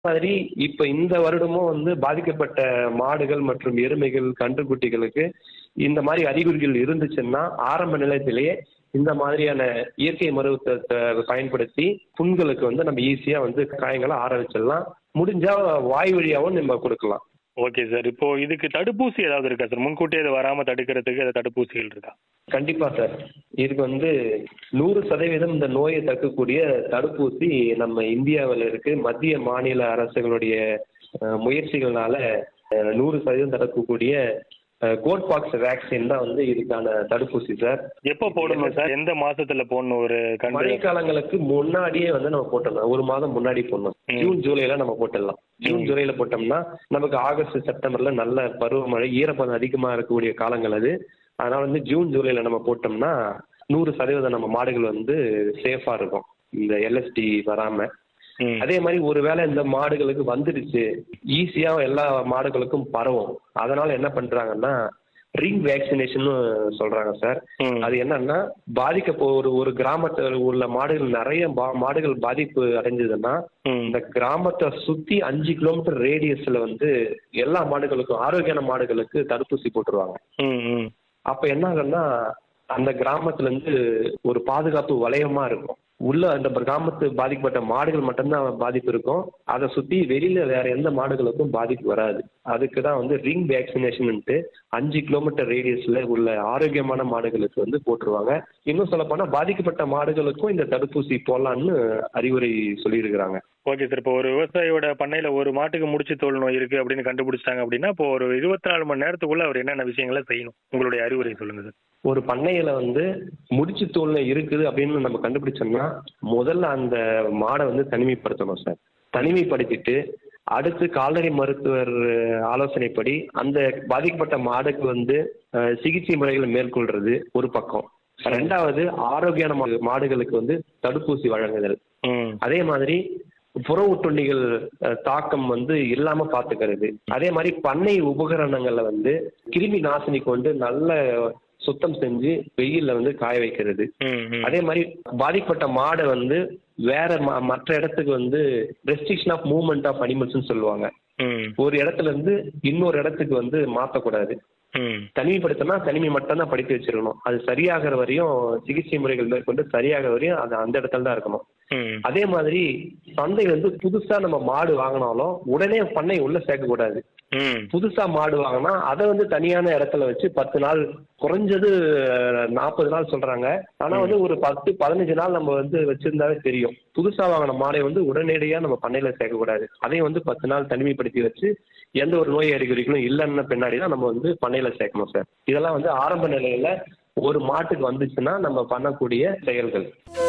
மாதிரி இப்ப இந்த வருடமும் வந்து பாதிக்கப்பட்ட மாடுகள் மற்றும் எருமைகள் கன்றுக்குட்டிகளுக்கு இந்த மாதிரி அறிகுறிகள் இருந்துச்சுன்னா ஆரம்ப நிலையத்திலேயே இந்த மாதிரியான இயற்கை மருத்துவத்தை பயன்படுத்தி புண்களுக்கு வந்து நம்ம ஈஸியா வந்து காயங்களை ஆற வச்சிடலாம் முடிஞ்சா வாய் வழியாவும் நம்ம கொடுக்கலாம் ஓகே சார் இப்போ இதுக்கு தடுப்பூசி ஏதாவது இருக்கா சார் முன்கூட்டியே இது வராம தடுக்கிறதுக்கு ஏதாவது தடுப்பூசிகள் இருக்கா கண்டிப்பா சார் இதுக்கு வந்து நூறு சதவீதம் இந்த நோயை தடுக்கக்கூடிய தடுப்பூசி நம்ம இந்தியாவில் இருக்கு மத்திய மாநில அரசுகளுடைய அஹ், முயற்சிகள்னால அஹ், நூறு சதவீதம் தடுக்கக்கூடிய கோட்பாக்ஸ் வேக்சின் தான் வந்து இதுக்கான தடுப்பூசி சார் எப்போ போடணும் சார் எந்த மாசத்துல போடணும் ஒரு கண்டு மழைக்காலங்களுக்கு முன்னாடியே வந்து நம்ம போட்டுடலாம் ஒரு மாதம் முன்னாடி போடணும் ம். ஜூன் ஜூலைல நம்ம போட்டுடலாம் ஜூன் ஜூலைல போட்டோம்னா நமக்கு ஆகஸ்ட் செப்டம்பர்ல நல்ல பருவமழை ஈரப்பதம் அதிகமா இருக்கக்கூடிய காலங்கள் அது அதனால வந்து ஜூன் ஜூலைல நம்ம போட்டோம்னா நூறு சதவீதம் நம்ம மாடுகள் வந்து சேஃபா இருக்கும் இந்த எல்எஸ்டி வராம ம். அதே மாதிரி ஒருவேளை இந்த மாடுகளுக்கு வந்துடுச்சு ஈஸியா எல்லா மாடுகளுக்கும் பரவும் அதனால என்ன பண்றாங்கன்னா ரிங் வேக்சினேஷன் சொல்றாங்க சார் ம். அது என்னன்னா பாதிக்க போ- ஒரு ஒரு கிராமத்தில் உள்ள மாடுகள் நிறைய பா- மாடுகள் பாதிப்பு அடைஞ்சதுன்னா ம். இந்த கிராமத்தை சுத்தி அஞ்சு கிலோமீட்டர் ரேடியஸ்ல வந்து எல்லா மாடுகளுக்கும் ஆரோக்கியமான மாடுகளுக்கு தடுப்பூசி போட்டுருவாங்க ம், ம். அப்ப என்ன ஆகும்னா அந்த கிராமத்துல இருந்து ஒரு பாதுகாப்பு வளையமா இருக்கும் உள்ள அந்த கிராமத்து பாதிக்கப்பட்ட மாடுகள் மட்டும்தான் பாதிப்பு இருக்கும் அதை சுத்தி வெளியில வேற எந்த மாடுகளுக்கும் பாதிப்பு வராது அதுக்கு தான் வந்து ரிங் வேக்சினேஷன்ட்டு அஞ்சு கிலோமீட்டர் ரேடியஸ்ல உள்ள ஆரோக்கியமான மாடுகளுக்கு வந்து போட்டுருவாங்க இன்னும் சொல்ல போனா பாதிக்கப்பட்ட மாடுகளுக்கும் இந்த தடுப்பூசி போடலான்னு அறிவுரை சொல்லியிருக்கிறாங்க ஓகே சார் இப்போ ஒரு விவசாயியோட பண்ணையில ஒரு மாட்டுக்கு முடிச்சு தோல் நோய் இருக்கு அப்படின்னு கண்டுபிடிச்சிட்டாங்க அப்படின்னா இப்போ ஒரு இருபத்தி நாலு மணி நேரத்துக்குள்ள அவர் என்னென்ன விஷயங்களை செய்யணும் உங்களுடைய அறிவுரை சொல்லுங்க சார் ஒரு பண்ணையில வந்து முடிச்சு தோல்ல இருக்குது அப்படின்னு நம்ம கண்டுபிடிச்சோம்னா முதல்ல அந்த மாடை வந்து தனிமைப்படுத்தணும் சார் தனிமைப்படுத்திட்டு அடுத்து கால்நடை மருத்துவர் ஆலோசனைப்படி அந்த பாதிக்கப்பட்ட மாடுக்கு வந்து அஹ், சிகிச்சை முறைகளை மேற்கொள்றது ஒரு பக்கம் ரெண்டாவது ஆரோக்கியமான மா- மாடுகளுக்கு வந்து தடுப்பூசி வழங்குதல் ம் அதே மாதிரி புற ஒட்டுண்ணிகள் அஹ், தாக்கம் வந்து இல்லாம பாத்துக்கிறது அதே மாதிரி பண்ணை உபகரணங்களை வந்து கிருமி நாசினி கொண்டு நல்ல சுத்தம் செஞ்சு வெயில்ல வந்து காய வைக்கிறது ம் ம். அதே மாதிரி பாதிக்கப்பட்ட மாடை வந்து வேற ம- மற்ற இடத்துக்கு வந்து ரெஸ்ட்ரிக்ஷன் ஆஃப் மூவ்மெண்ட் ஆஃப் அனிமல்ஸ்னு சொல்லுவாங்க ம் ஒரு இடத்துல இருந்து இன்னொரு இடத்துக்கு வந்து மாத்தக்கூடாது ம் தனிமைப்படுத்தினா தனிமை மட்டும் தான் படித்து வச்சிருக்கணும் அது சரியாகிற வரையும் சிகிச்சை முறைகள் மேற்கொண்டு சரியாகிற வரையும் அது அந்த இடத்துல தான் இருக்கணும் ம் அதே மாதிரி சந்தை வந்து புதுசா நம்ம மாடு வாங்கினாலும் உடனே பண்ணை உள்ள சேர்க்கக்கூடாது ம் புதுசா மாடு வாங்கினா அதை வந்து தனியான இடத்துல வச்சு பத்து நாள் குறைஞ்சது நாற்பது நாள் சொல்றாங்க ஆனா வந்து ஒரு பத்து பதினஞ்சு நாள் நம்ம வந்து வச்சிருந்தாவே தெரியும் புதுசா வாங்கின மாடை வந்து உடனடியா நம்ம பண்ணையில சேர்க்கக்கூடாது அதையும் வந்து பத்து நாள் தனிமைப்படுத்தி வச்சு எந்த ஒரு நோய் அறிகுறிகளும் இல்லைன்னு பின்னாடி தான் நம்ம வந்து பண்ணையில சேர்க்கணும் சார் இதெல்லாம் வந்து ஆரம்ப நிலையில ஒரு மாட்டுக்கு வந்துச்சுன்னா நம்ம பண்ணக்கூடிய செயல்கள்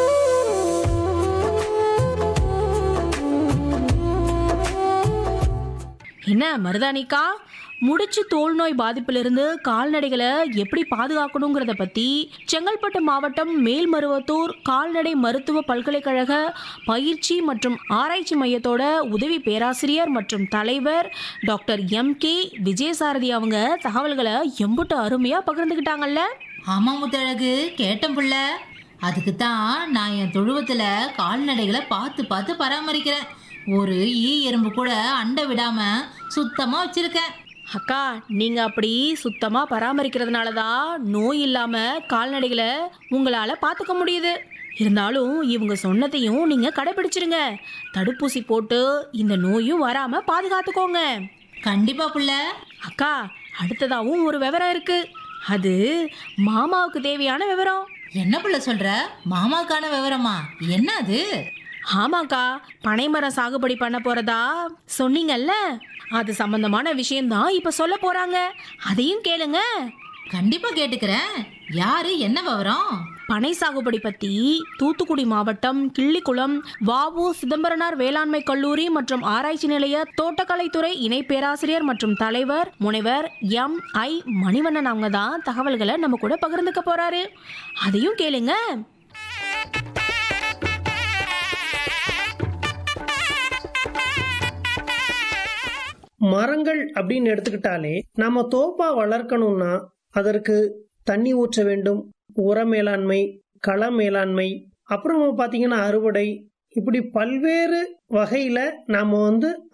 என்ன மருதானிக்கா முடிச்சு தோல் நோய் பாதிப்பிலிருந்து கால்நடைகளை எப்படி பாதுகாக்கணுங்கிறத பத்தி செங்கல்பட்டு மாவட்டம் மேல்மருவத்தூர் கால்நடை மருத்துவ பல்கலைக்கழக பயிற்சி மற்றும் ஆராய்ச்சி மையத்தோட உதவி பேராசிரியர் மற்றும் தலைவர் டாக்டர் எம் கே விஜயசாரதி அவங்க தகவல்களை எம்புட்டு அருமையா பகிர்ந்துக்கிட்டாங்கல்ல ஆமா முத்தழகு கேட்டேன் புள்ள அதுக்கு தான் நான் என் தொழுவத்துல கால்நடைகளை பார்த்து பார்த்து பராமரிக்கிறேன் ஒரு ஈ எறும்பு கூட அண்டை விடாம சுத்தமா வச்சிருக்கேன் அக்கா நீங்க அப்படி சுத்தமா பராமரிக்கிறதுனால தான் நோய் இல்லாம கால்நடைகளை உங்களால பாத்துக்க முடியுது இருந்தாலும் இவங்க சொன்னதையும் நீங்க கடைபிடிச்சிருங்க தடுப்பூசி போட்டு இந்த நோயும் வராம பாதுகாத்துக்கோங்க கண்டிப்பா புள்ள அக்கா அடுத்ததாவும் ஒரு விவரம் இருக்கு அது மாமாவுக்கு தேவையான விவரம் என்ன புள்ள சொல்ற மாமாக்கான விவரமா என்ன அது ஆமாக்கா பனைமரம் சாகுபடி பண்ண போறதா சொன்னீங்கல்ல அது சம்பந்தமான விஷயம்தான் இப்ப சொல்ல போறாங்க அதையும் கேளுங்க கண்டிப்பா கேட்டுக்கிறேன் யாரு என்ன விவரம் பனை சாகுபடி பத்தி தூத்துக்குடி மாவட்டம் கிள்ளிக்குளம் வாவு சிதம்பரனார் வேளாண்மை கல்லூரி மற்றும் ஆராய்ச்சி நிலைய தோட்டக்கலைத்துறை இணை பேராசிரியர் மற்றும் தலைவர் முனைவர் எம் ஐ மணிவண்ணன் அவங்க தான் தகவல்களை நம்ம கூட பகிர்ந்துக்க போறாரு அதையும் கேளுங்க மரங்கள் அப்படின்னு எடுத்துக்கிட்டாலே நம்ம தோப்பா வளர்க்கணும்னா அதற்கு தண்ணி ஊற்ற வேண்டும் உர மேலாண்மை கள மேலாண்மை அப்புறம் பாத்தீங்கன்னா அறுவடை இப்படி பல்வேறு வகையில நாம வந்து